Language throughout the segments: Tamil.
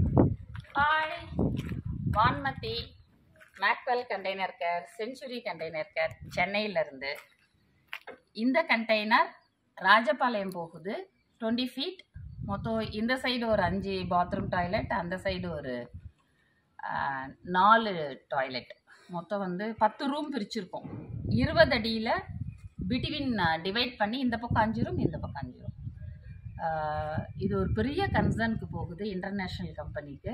hi Vanmathi Maxwell container care century container care சென்னையிலேருந்து இந்த கண்டெய்னர் ராஜபாளையம் போகுது டுவெண்ட்டி ஃபீட் மொத்தம் இந்த சைடு ஒரு அஞ்சு பாத்ரூம் டாய்லெட் அந்த சைடு ஒரு ஆஹ், நாலு டாய்லெட் மொத்தம் வந்து பத்து ரூம் பிரிச்சிருக்கோம் இருபது அடியில் பிட்வீன் டிவைட் பண்ணி இந்த பக்கம் அஞ்சு ரூம் இந்த பக்கம் அஞ்சு ரூம் ஆஹ், இது ஒரு பெரிய கன்சர்னுக்கு போகுது இன்டர்நேஷ்னல் கம்பெனிக்கு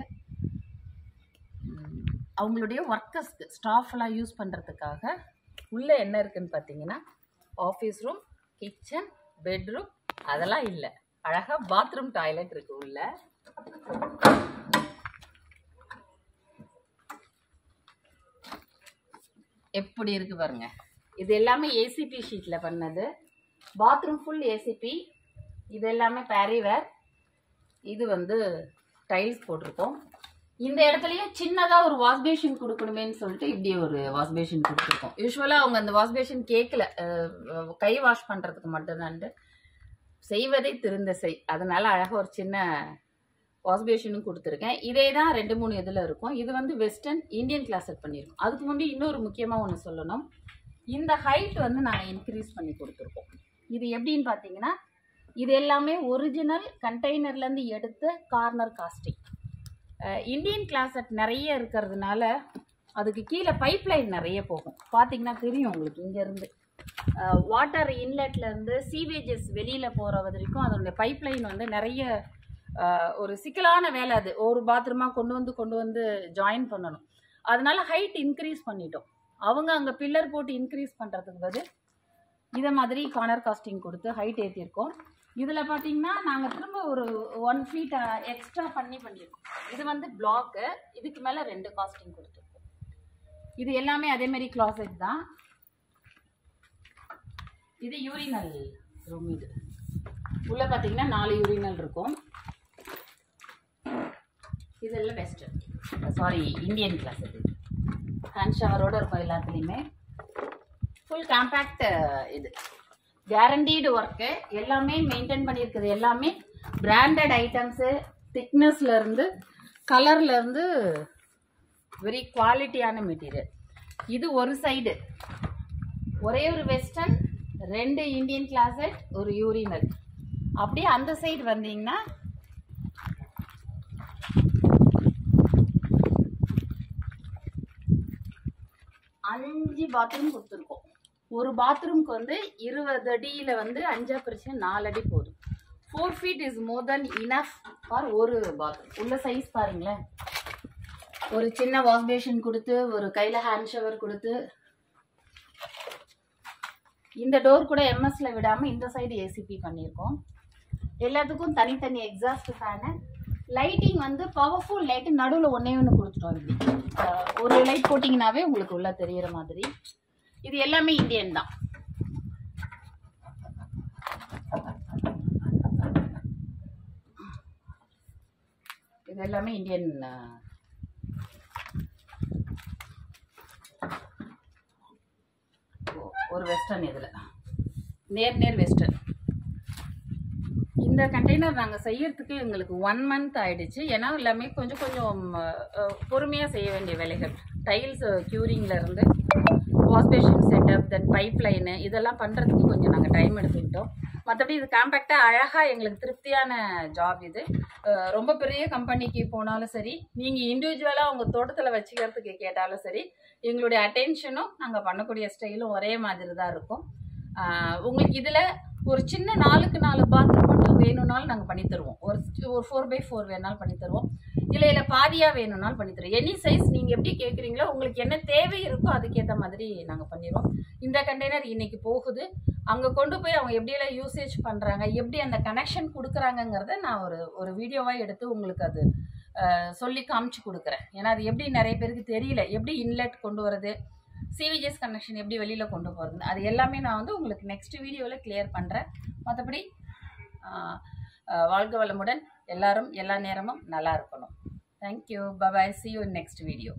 அவங்களுடைய ஒர்க்கர்ஸ்க்கு ஸ்டாஃப்லாம் யூஸ் பண்ணுறதுக்காக உள்ளே என்ன இருக்குன்னு பார்த்தீங்கன்னா ஆஃபீஸ் ரூம் கிச்சன் பெட்ரூம் அதெல்லாம் இல்லை அழகாக பாத்ரூம் டாய்லெட் இருக்கு உள்ள எப்படி இருக்கு பாருங்க இது எல்லாமே ஏசிபி ஷீட்டில் பண்ணது பாத்ரூம் ஃபுல் ஏசிபி இது எல்லாமே பேரிவேர் இது வந்து டைல்ஸ் போட்டிருக்கோம் இந்த இடத்துலயும் சின்னதாக ஒரு வாஷ் பேஷன் கொடுக்கணுமேன்னு சொல்லிட்டு இப்படி ஒரு வாஷ் பேஷன் கொடுத்துருக்கோம் யூஸ்வலாக அவங்க அந்த வாஷ் பேஷன் கேட்கல அஹ், கை வாஷ் பண்ணுறதுக்கு மட்டும்தான்ட்டு செய்வதை திருந்த செய் அதனால அழகாக ஒரு சின்ன வாஷ் பேஷனும் கொடுத்துருக்கேன் இதே தான் ரெண்டு மூணு இதில் இருக்கும் இது வந்து வெஸ்டர்ன் இந்தியன் கிளாஸட் பண்ணியிருக்கோம் அதுக்கு முன்னாடி இன்னொரு முக்கியமாக ஒன்று சொல்லணும் இந்த ஹைட் வந்து நாங்கள் இன்க்ரீஸ் பண்ணி கொடுத்துருக்கோம் இது எப்படின்னு பார்த்தீங்கன்னா இது எல்லாமே ஒரிஜினல் கண்டெய்னர்லேருந்து எடுத்த கார்னர் காஸ்டிங் இந்தியன் கிளாஸட் நிறைய இருக்கிறதுனால அதுக்கு கீழே பைப் லைன் நிறைய போகும் பார்த்தீங்கன்னா தெரியும் உங்களுக்கு இங்கேருந்து வாட்டர் இன்லெட்லேருந்து சீவேஜஸ் வெளியில் போகிற வரைக்கும் அதனுடைய பைப் லைன் வந்து நிறைய அஹ், ஒரு சிக்கலான வேலை அது ஒரு பாத்ரூமாக கொண்டு வந்து கொண்டு வந்து ஜாயின் பண்ணணும் அதனால ஹைட் இன்க்ரீஸ் பண்ணிட்டோம் அவங்க அங்கே பில்லர் போட்டு இன்க்ரீஸ் பண்ணுறதுக்கு பதில் இதை மாதிரி கார்னர் காஸ்டிங் கொடுத்து ஹைட் ஏற்றிருக்கோம் இதில் பார்த்தீங்கன்னா நாங்கள் திரும்ப ஒரு ஒன் ஃபீட் எக்ஸ்ட்ரா பண்ணி பண்ணியிருக்கோம் இது வந்து பிளாக்கு இதுக்கு மேலே ரெண்டு காஸ்டிங் கொடுத்துருக்கோம் இது எல்லாமே அதே மாதிரி closet தான் இது யூரினல் ரூம் இது உள்ளே பார்த்தீங்கன்னா நாலு யூரினல் இருக்கும் இதெல்லாம் வெஸ்டர்ன் சாரி இந்தியன் கிளாஸ் இது ஹேண்ட் ஷவரோட இருக்கும் எல்லாத்துலேயுமே ஃபுல் காம்பேக்ட் இது கேரண்டீடு ஒர்க்கு எல்லாமே மெயின்டைன் பண்ணியிருக்குது எல்லாமே பிராண்டட் ஐட்டம்ஸு திக்னஸ்ல இருந்து கலர்ல இருந்து வெரி குவாலிட்டியான மெட்டீரியல் இது ஒரு சைடு ஒரே ஒரு வெஸ்டர்ன் ரெண்டு இந்தியன் கிளாசட் ஒரு யூரினல் அப்படியே அந்த சைடு வந்தீங்கன்னா அஞ்சு பாத்ரூம் கொடுத்துருக்கோம் ஒரு பாத்ரூம்க்கு வந்து இருபது அடியில் வந்து அஞ்சா பிரிச்சு நாலு அடி போதும் four feet is more than enough for ஒரு பாத்ரூம் உள்ள சைஸ் பாருங்களேன் ஒரு சின்ன வாஷ் பேஷன் கொடுத்து ஒரு கையில் ஹேண்ட் ஷவர் கொடுத்து இந்த டோர் கூட எம்எஸ்ல விடாமல் இந்த சைடு ஏசிபி பண்ணியிருக்கோம் எல்லாத்துக்கும் தனித்தனி எக்ஸாஸ்ட் ஃபேனு லைட்டிங் வந்து பவர்ஃபுல் லைட்டு நடுவில் ஒன்றே ஒன்று கொடுத்துட்டோம் இப்படி அஹ் ஒரு லைட் போட்டிங்கனாவே உங்களுக்கு உள்ள தெரியிற மாதிரி இது எல்லாமே இந்தியன் தான் இது எல்லாமே இந்தியன் அஹ், ஓ- ஒரு வெஸ்டர்ன் இதில் நேர் நேர் வெஸ்டர்ன் இந்த கண்டெய்னர் நாங்கள் செய்யறதுக்கு எங்களுக்கு ஒன் மந்த் ஆயிடுச்சு ஏன்னா எல்லாமே கொஞ்சம் கொஞ்சம் பொறுமையாக செய்ய வேண்டிய வேலைகள் டைல்ஸ் இருந்து wash basin setup then pipe line இதெல்லாம் பண்ணுறதுக்கு கொஞ்சம் நாங்கள் டைம் எடுத்துக்கிட்டோம் மற்றபடி இது காம்பேக்டாக அழகாக எங்களுக்கு திருப்தியான ஜாப் இது அஹ், ரொம்ப பெரிய கம்பெனிக்கு போனாலும் சரி நீங்கள் இண்டிவிஜுவலாக உங்கள் தோட்டத்தில் வச்சுக்கிறதுக்கு கேட்டாலும் சரி எங்களுடைய அட்டென்ஷனும் நாங்கள் பண்ணக்கூடிய ஸ்டைலும் ஒரே மாதிரி தான் இருக்கும் ஆஹ் உங்களுக்கு இதில் ஒரு சின்ன நாலுக்கு நாலு பாத்ரூம் மட்டும் வேணும்னாலும் நாங்கள் பண்ணி தருவோம் ஒரு ஒரு ஃபோர் பை ஃபோர் வேணாலும் பண்ணி தருவோம் இல்லை இல்லை பாதியாக வேணும்னாலும் பண்ணி தருவோம் எனி சைஸ் நீங்கள் எப்படி கேட்குறீங்களோ உங்களுக்கு என்ன தேவை இருக்கோ அதுக்கேற்ற மாதிரி நாங்கள் பண்ணிடுவோம் இந்த கண்டெய்னர் இன்னைக்கு போகுது அங்கே கொண்டு போய் அவங்க எப்படியெல்லாம் யூசேஜ் பண்ணுறாங்க எப்படி அந்த கனெக்ஷன் கொடுக்குறாங்கங்கிறத நான் ஒரு ஒரு வீடியோவாக எடுத்து உங்களுக்கு அது ஆஹ் சொல்லி காமிச்சு கொடுக்குறேன் ஏன்னா அது எப்படி நிறைய பேருக்கு தெரியல எப்படி இன்லெட் கொண்டு வரது சிவிஜிஎஸ் கனெக்ஷன் எப்படி வெளியில் கொண்டு போகிறது அது எல்லாமே நான் வந்து உங்களுக்கு நெக்ஸ்ட் வீடியோவில் கிளியர் பண்ணுறேன் மற்றபடி வாழ்க வளமுடன் எல்லாரும் எல்லா நேரமும் நல்லா இருக்கணும் thank you bye bye see you next video